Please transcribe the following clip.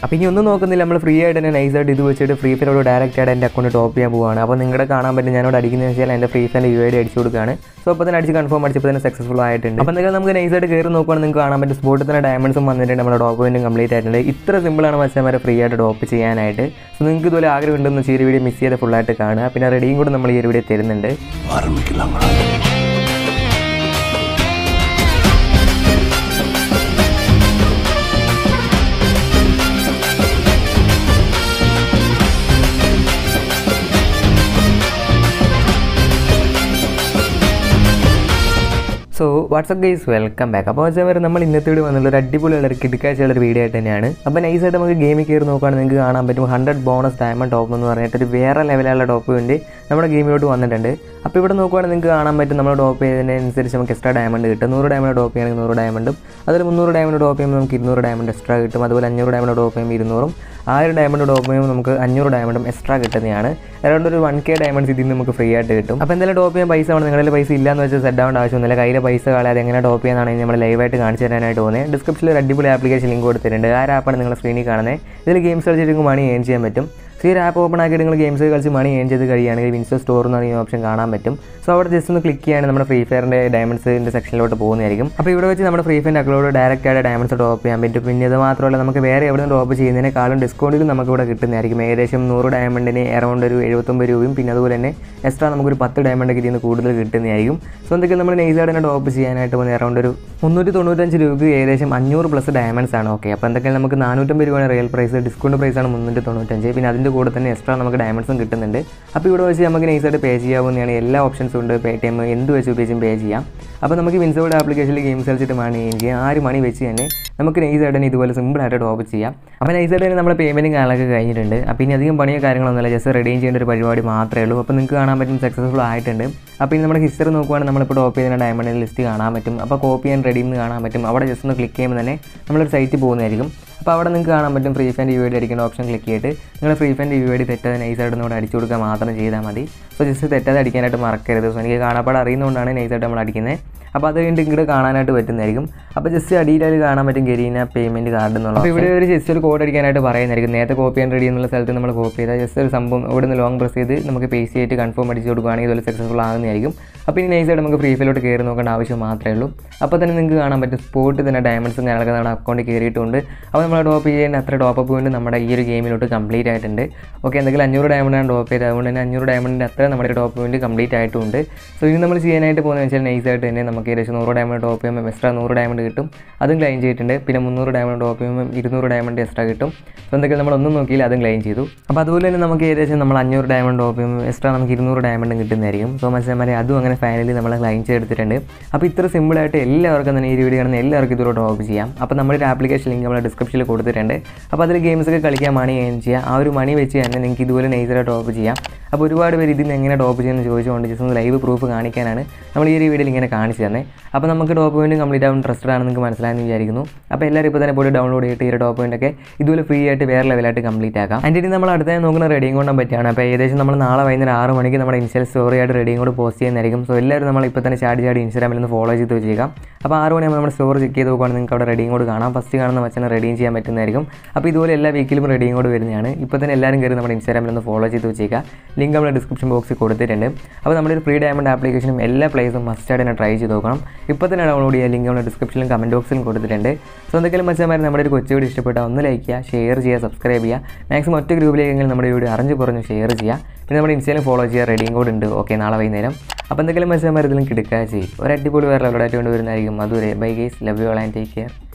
അപ്പോൾ ഇനി ഒന്നും നോക്കുന്നില്ല നമ്മൾ ഫ്രീ ആയിട്ട് തന്നെ നൈസായിട്ട് ഇത് വെച്ചിട്ട് ഫ്രീ ഫയറോട് ഡയറക്റ്റ് ആയിട്ട് എൻ്റെ അക്കൗണ്ട് ടോപ്പ് ചെയ്യാൻ പോവാണ് അപ്പോൾ നിങ്ങളുടെ കാണാൻ പറ്റും ഞാനോട് അടിക്കുന്നത് വെച്ചാൽ എൻ്റെ ഫ്രീ ഫയറിൻ്റെ യു ഐ ഡി അടിച്ചു കൊടുക്കുകയാണ് സോ അപ്പോൾ തന്നെ അടിച്ച് കൺഫേം അടിച്ചപ്പോൾ തന്നെ സക്സസ്ഫുൾ ആയിട്ടുണ്ട് അപ്പോൾ നിങ്ങൾ നമുക്ക് നൈസായിട്ട് കയറി നോക്കുകയാണെങ്കിൽ നിങ്ങൾക്ക് കാണാൻ പറ്റും സ്പോട്ടിൽ തന്നെ ഡയമണ്ട്സും വന്നിട്ടുണ്ട് നമ്മുടെ ടോപ്പ് പോയിന്റും കംപ്ലീറ്റ് ആയിട്ടുണ്ട് ഇത്ര സിമ്പിളാണ് മച്ചാമാരെ ഫ്രീ ആയിട്ട് ടോപ്പ് ചെയ്യാനായിട്ട് സോ നിങ്ങൾക്ക് ഇതുപോലെ ആഗ്രഹം ഉണ്ടെന്ന് ഈ ഒരു വീഡിയോ മിസ് ചെയ്ത് ഫുള്ളായിട്ട് കാണുക പിന്നെ റെഡിയും കൂടെ നമ്മൾ ഈ ഒരു വീഡിയോ തരുന്നുണ്ട് so what's up guys welcome back അപ്പോൾ വെച്ചാൽ വരെ നമ്മൾ ഇന്നത്തെ വീഡിയോ വന്നുള്ള ഒരു അടിപൊളിയുള്ള ഒരു കിടക്കാഴ്ചയുള്ള ഒരു വീഡിയോ ആയിട്ട് തന്നെയാണ് അപ്പോൾ നൈസായിട്ട് നമുക്ക് ഗെയിമിൽ കയറി നോക്കുകയാണെങ്കിൽ നിങ്ങൾക്ക് കാണാൻ പറ്റും ഹൺഡ്രഡ് ബോണസ് ഡയമണ്ട് ടോപ്പ് എന്ന് പറഞ്ഞിട്ട് ഒരു വേറെ ലെവലുള്ള ടോപ്പ് വേണ്ടി നമ്മുടെ ഗെയിമിലോട്ട് വന്നിട്ടുണ്ട് അപ്പോൾ ഇവിടെ നോക്കുകയാണെങ്കിൽ നിങ്ങൾക്ക് കാണാൻ പറ്റും നമ്മൾ ടോപ്പ് ചെയ്തതിനനുസരിച്ച് നമുക്ക് എക്സ്ട്രാ ഡയമണ്ട് കിട്ടും നൂറ് ഡയമണ്ട് ടോപ്പ് ചെയ്യുകയാണെങ്കിൽ നൂറ് ഡയമണ്ടും അതിൽ മുന്നൂറ് ഡയമണ്ട് ടോപ്പ് ചെയ്യുമ്പോൾ നമുക്ക് ഇരുന്നൂറ് ഡയമണ്ട് എക്സ്ട്രാ കിട്ടും അതുപോലെ അഞ്ഞൂറ് ഡയമണ്ട് ടോപ്പ് ചെയ്യുമ്പോൾ ഇരുന്നൂറും ആയിരം ഡയമണ്ട് ടോപ്പ് ചെയ്യുമ്പോൾ നമുക്ക് അഞ്ഞൂറ് ഡയമണ്ടും എക്സ്ട്രാ കിട്ടുന്നതാണ് അറൗണ്ട് ഒരു വൺ കെ ഡയമണ്ട്സ് ഇതിൽ നിന്ന് നമുക്ക് ഫ്രീ ആയിട്ട് കിട്ടും അപ്പോൾ എന്തായാലും ടോപ്പ് ചെയ്യാൻ പൈസ ആണ് നിങ്ങളുടെ പൈസ ഇല്ലാന്ന് വെച്ചാൽ സെറ്റ് ആവേണ്ട ആവശ്യമൊന്നുമില്ല കയ്യിലെ പൈസ കളയാതെ എങ്ങനെ ടോപ്പ് ചെയ്യാനാണ് നമ്മൾ ലൈവായിട്ട് കാണിച്ചു തരാനായിട്ട് പോകുന്നത് ഡിസ്ക്രിപ്ഷനിൽ ഒരു അടിപൊളി ആപ്ലിക്കേഷൻ ലിങ്ക് കൊടുത്തിട്ടുണ്ട് ആ ആപ്പാണ് നിങ്ങൾ സ്ക്രീനിൽ കാണുന്നത് ഇതിൽ ഗെയിംസ് കളിച്ചിട്ട് മണി ഏൺ ചെയ്യാൻ പറ്റും സോ ഈ ഒരു ആപ്പ് ഓപ്പൺ ആക്കിയിട്ട് നിങ്ങൾ ഗെയിംസ് കളിച്ച് മണി ഏൺ ചെയ്ത് കഴിയുകയാണെങ്കിൽ വിൻസോ സ്റ്റോർ എന്ന് പറയുന്ന ഓപ്ഷൻ കാണാൻ പറ്റും സോ അവിടെ ജസ്റ്റ് ഒന്ന് ക്ലിക്ക് ചെയ്യുകയാണെങ്കിൽ നമ്മുടെ ഫ്രീ ഫയറിൻ്റെ ഡയമണ്ട്സിൻ്റെ സെക്ഷനിലോട്ട് പോകുന്നതായിരിക്കും അപ്പോൾ ഇവിടെ വെച്ച് നമ്മുടെ ഫ്രീ ഫയറിൻ്റെ അക്കൗണ്ട് ഡയറക്റ്റ് ആയിട്ട് ഡയമണ്ട്സ് ടോപ്പ് ചെയ്യാൻ പറ്റും പിന്നെ ഇത് മാത്രമല്ല നമുക്ക് വേറെ എവിടെ നിന്ന് ടോപ്പ് ചെയ്യുന്നതിനേക്കാളും ഡിസ്കൗണ്ടിൽ നമുക്ക് ഇവിടെ കിട്ടുന്നതായിരിക്കും ഏകദേശം നൂറ് ഡയമണ്ടിന് അറൗണ്ട് ഒരു എഴുപത്തൊമ്പത് രൂപയും പിന്നെ അതുപോലെ തന്നെ എക്സ്ട്രാ നമുക്കൊരു പത്ത് ഡയമണ്ട് ഇതിൽ നിന്ന് കൂടുതൽ കിട്ടുന്നതായിരിക്കും സോ എന്തൊക്കെ നമ്മൾ നെയ്സായിട്ട് തന്നെ ടോപ്പ് ചെയ്യാനായിട്ട് പോകുന്ന അറൗണ്ട് ഒരു മുന്നൂറ്റി തൊണ്ണൂറ്റഞ്ച് രൂപയ്ക്ക് ഏകദേശം അഞ്ഞൂറ് പ്ലസ് ഡയമണ്ട്സ് ആണ് ഓക്കെ അപ്പോൾ എന്തൊക്കെയാണ് നമുക്ക് നാനൂറ്റമ്പത് രൂപയാണ് റിയൽ പ്രൈസ് ഡിസ്കൗണ്ട് പ്രൈസാണ് മുന്നൂറ്റി തൊണ്ണൂറ്റഞ്ച് പിന്നെ അതിൻ്റെ കൂടെ തന്നെ എക്സ്ട്രാ നമുക്ക് ഡയമണ്ട്സും കിട്ടുന്നുണ്ട് അപ്പോൾ ഇവിടെ വെച്ച് നമുക്ക് നൈസായിട്ട് പേ ചെയ്യാവുന്നതാണ് എല്ലാ ഓപ്ഷൻസും ഉണ്ട് പേ ടി എം എന്ത് വെച്ച് ഉപയോഗിച്ചും പേ ചെയ്യാം അപ്പോൾ നമുക്ക് വിൻസോയുടെ ആപ്ലിക്കേഷനിൽ ഗെയിംസ് കളിച്ചിട്ട് മണി ഏം ചെയ്യാം ആ ഒരു മണി വെച്ച് തന്നെ നമുക്ക് നൈസായിട്ട് തന്നെ ഇതുപോലെ സിമ്പിളായിട്ട് ടോപ്പ് ചെയ്യാം അപ്പോൾ നൈസായിട്ട് തന്നെ നമ്മുടെ പേയ്മെൻറ്റും കാര്യങ്ങളൊക്കെ കഴിഞ്ഞിട്ടുണ്ട് അപ്പോൾ ഇനി അധികം പണിയോ കാര്യങ്ങളൊന്നുമില്ല ജസ്റ്റ് റെഡീം ചെയ്യേണ്ട ഒരു പരിപാടി മാത്രമേ ഉള്ളൂ അപ്പോൾ നിങ്ങൾക്ക് കാണാൻ പറ്റും സക്സസ്ഫുൾ ആയിട്ടുണ്ട് അപ്പോൾ ഇനി നമ്മുടെ ഹിസ്റ്ററി നോക്കുവാണെങ്കിൽ നമ്മളിപ്പോൾ ടോപ്പ് ചെയ്യുന്ന ഡയമണ്ടിൻ്റെ ലിസ്റ്റ് കാണാൻ പറ്റും അപ്പോൾ കോപ്പി ആൻഡ് റെഡീം എന്ന് കാണാൻ പറ്റും അവിടെ ജസ്റ്റ് ഒന്ന് ക്ലിക്ക് ചെയ്യുമ്പോൾ തന്നെ നമ്മളൊരു സൈറ്റിൽ പോകുന്നതായിരിക്കും അപ്പോൾ അവിടെ നിങ്ങൾക്ക് കാണാൻ പറ്റും ഫ്രീ ഫാൻഡ് യു ഐ ഡി അടിക്കേണ്ട ഓപ്ഷൻ ക്ലിക്ക് ചെയ്തിട്ട് നിങ്ങൾ ഫ്രീ ഫാൻഡ് യു ഐ ഡി തെറ്റാതെ നൈസായിട്ട് ഒന്ന് അടിച്ചു കൊടുക്കുക മാത്രം ചെയ്താൽ മതി സോ ജസ്റ്റ് തെറ്റാതെ അടിക്കാനായിട്ട് മറക്കരുത് സോ എനിക്ക് കാണാപ്പാട് അറിയുന്നതുകൊണ്ടാണ് നൈസായിട്ട് നമ്മൾ അടിക്കുന്നത് അപ്പോൾ അത് കഴിഞ്ഞിട്ട് ഇങ്ങോട്ട് കാണാനായിട്ട് പറ്റുന്നതായിരിക്കും അപ്പോൾ ജസ്റ്റ് അടിയിലായി കാണാൻ പറ്റും ഗരീന പേയ്മെൻറ്റ് കാർഡ് എന്നുള്ള അപ്പോൾ ഇവിടെ ഒരു ജസ്റ്റ് ഒരു കോഡ് അടിക്കാനായിട്ട് പറയുന്നതായിരിക്കും നേരത്തെ കോപ്പി ആൻഡ് റെഡി എന്നുള്ള സ്ഥലത്ത് നമ്മൾ കോപ്പി ചെയ്താൽ ജസ്റ്റ് ഒരു സംഭവം ഇവിടെ നിന്ന് ലോങ് പ്രസ് ചെയ്ത് നമുക്ക് പേസ് ആയിട്ട് കൺഫേം അടിച്ച് കൊടുക്കുകയാണെങ്കിൽ ഇതുപോലെ സക്സസ്ഫുൾ ആകുന്നതായിരിക്കും അപ്പോൾ ഇനി നൈസായിട്ട് നമുക്ക് ഫ്രീ ഫയലോട്ട് കയറി നോക്കേണ്ട ആവശ്യം മാത്രമേ ഉള്ളൂ അപ്പോൾ തന്നെ നിങ്ങൾക്ക് കാണാൻ പറ്റും സ്പോട്ടിൽ തന്നെ ഡയമണ്ട്സും കാര്യങ്ങളൊക്കെ നമ്മുടെ അക്കൗണ്ടിൽ കയറിയിട്ടുണ്ട് അപ്പോൾ നമ്മൾ ടോപ്പ് ചെയ്യേണ്ട അത്ര ടോപ്പ് അപ്പ് കൊണ്ട് നമ്മുടെ ഈ ഒരു ഗെയിമിലോട്ട് കംപ്ലീറ്റ് ആയിട്ടുണ്ട് ഓക്കെ എന്തെങ്കിലും അഞ്ഞൂറ് ഡയമണ്ടാണ് ടോപ്പ് ചെയ്തത് അതുകൊണ്ട് തന്നെ അഞ്ഞൂറ് ഡയമണ്ടിൻ്റെ അത്ര നമ്മുടെ ടോപ്പ് പോയിന്റ് കംപ്ലീറ്റ് ആയിട്ടുണ്ട് സോ ഇനി നമ്മൾ ചെയ്യാനായിട്ട് പോകുന്നത് വെച്ചാൽ നൈസായിട്ട് തന്നെ നമുക്ക് ഏകദേശം നൂറ് ഡയമണ്ട് ടോപ്പ് ചെയ്യുമ്പോൾ എക്സ്ട്രാ നൂറ് ഡയമണ്ട് കിട്ടും അതും ക്ലെയിം ചെയ്തിട്ടുണ്ട് പിന്നെ മുന്നൂറ് ഡയമണ്ട് ടോപ്പ് ചെയ്യുമ്പോൾ ഇരുന്നൂറ് ഡയമണ്ട് എക്സ്ട്രാ കിട്ടും സോ എന്തൊക്കെ നമ്മളൊന്നും നോക്കിയില്ല അതും ക്ലെയിം ചെയ്തു അപ്പോൾ അതുപോലെ തന്നെ നമുക്ക് ഏകദേശം നമ്മൾ അഞ്ഞൂറ് ഡയമണ്ട് ടോപ്പ് ചെയ്യുമ്പോൾ എക്സ്ട്രാ നമുക്ക് ഇരുന്നൂറ് ഡയമണ്ടും കിട്ടുന്നതായിരിക്കും സോ മനസ്സിലാമാരെ അതും അങ്ങനെ ഫൈനലി നമ്മൾ ക്ലെയിം ചെയ്തെടുത്തിട്ടുണ്ട് അപ്പോൾ ഇത്ര സിമ്പിളായിട്ട് എല്ലാവർക്കും തന്നെ ഈ വീഡിയോ കാണുന്ന എല്ലാവർക്കും ഇതിലൂടെ ടോപ്പ് ചെയ്യാം അപ്പോൾ നമ്മുടെ ഒരു ആപ്ലിക്കേഷൻ ലിങ്ക് നമ്മൾ ഡിസ്ക്രിപ്ഷനിൽ കൊടുത്തിട്ടുണ്ട് അപ്പോൾ അതിൽ ഗെയിംസ് ഒക്കെ കളിക്കാൻ മണി ഏൺ ചെയ്യാം ആ ഒരു മണി വെച്ച് തന്നെ നിങ്ങൾക്ക് ഇതുപോലെ നൈസറായിട്ട് ടോപ്പ് ചെയ്യാം അപ്പോൾ ഒരുപാട് പേര് ഇതിന് എങ്ങനെ ടോപ്പ് ചെയ്യുമെന്ന് ചോദിച്ചുകൊണ്ട് ജസ്റ്റ് ഒന്ന് ലൈവ് പ്രൂഫ് കാണിക്കാനാണ് നമ്മൾ ഈ ഒരു വീഡിയോയിൽ ഇങ്ങനെ കാണിച്ചു തന്നെ അപ്പോൾ നമുക്ക് ടോപ്പ് പോയിന്റ് കംപ്ലീറ്റ് ആവും ട്രസ്റ്റഡ് ആണെന്ന് നിങ്ങൾക്ക് മനസ്സിലായെന്ന് വിചാരിക്കുന്നു അപ്പോൾ എല്ലാവരും ഇപ്പോൾ തന്നെ പോയി ഡൗൺലോഡ് ചെയ്തിട്ട് ഈ ഒരു ടോപ്പ് പോയിന്റ് ഒക്കെ ഇതുപോലെ ഫ്രീ ആയിട്ട് വേറെ ലെവലായിട്ട് കംപ്ലീറ്റ് ആക്കാം അതിൻ്റെ ഇനി നമ്മൾ അടുത്ത നോക്കുന്ന റെഡിയും കൊണ്ടാൻ പറ്റിയാണ് അപ്പോൾ ഏകദേശം നമ്മൾ നാളെ വൈകുന്നേരം ആറ് മണിക്ക് നമ്മുടെ ഇൻസ്റ്റൽ സ്റ്റോറി ആയിട്ട് റെഡിയും കൂടെ പോസ്റ്റ് ചെയ്യുന്നതായിരിക്കും സോ എല്ലാവരും നമ്മൾ ഇപ്പോൾ തന്നെ ചാടി ചാടി ഇൻസ്റ്റാഗ്രാമിൽ നിന്ന് ഫോളോ ചെയ്ത് വെച്ചേക്കാം അപ്പോൾ ആറ് മണിയാകുമ്പോൾ നമ്മുടെ സ്റ്റോറി ചെക്ക് ചെയ്ത് നോക്കുകയാണെങ്കിൽ നിങ്ങൾക്ക് അവിടെ റെഡിയും കൂടെ കാണാം ഫസ്റ്റ് കാണുന്ന മച്ചാണ് റെഡിയും ചെയ്യാൻ പറ്റുന്നതായിരിക്കും അപ്പോൾ ഇതുപോലെ എല്ലാ വീക്കിലും റെഡിയും കൂടെ വരുന്നതാണ് ഇപ്പോൾ തന്നെ എല്ലാവരും കയറി നമ്മുടെ ഇൻസ്റ്റാഗ്രാമിൽ ഒന്ന് ഫോളോ ചെയ്ത് വെച്ചേക്കാം ലിങ്ക് നമ്മുടെ ഡിസ്ക്രിപ്ഷൻ ബോക്സിൽ കൊടുത്തിട്ടുണ്ട് അപ്പോൾ നമ്മുടെ ഒരു ഫ്രീ ഡയമണ്ട് ആപ്ലിക്കേഷനും എല്ലാ പ്ലേസും മസ്റ്റായിട്ട് തന്നെ ട്രൈ ചെയ്ത് നോക്കണം ഇപ്പോൾ തന്നെ ഡൗൺലോഡ് ചെയ്യുക ലിങ്ക് നമ്മുടെ ഡിസ്ക്രിപ്ഷനിലും കമൻറ്റ് ബോക്സിലും കൊടുത്തിട്ടുണ്ട് സോ എന്തെങ്കിലും മച്ചന്മാർ നമ്മുടെ ഒരു കൊച്ചു വീഡിയോ ഇഷ്ടപ്പെട്ടാൽ ഒന്ന് ലൈക്ക് ചെയ്യുക ഷെയർ ചെയ്യുക സബ്സ്ക്രൈബ് ചെയ്യുക മാക്സിമം ഒറ്റ ഗ്രൂപ്പിലേക്കെങ്കിലും നമ്മുടെ വീഡിയോ അറിഞ്ഞു കുറഞ്ഞ് ഷെയർ ചെയ്യുക പിന്നെ നമ്മുടെ ഇൻസ്റ്റയിലും ഫോളോ ചെയ്യുക റെഡിയും കോഡ് ഉണ്ട് ഓക്കെ നാളെ വൈകുന്നേരം അപ്പോൾ എന്തെങ്കിലും മച്ചന്മാർ ഇതിലും കിടക്കുക ചെയ്യും ഒരു അടിപൊളി വേറെ ലെവലായിട്ട് കൊണ്ടുവരുന്നതായിരിക്കും അതുവരെ bye guys love you all and take care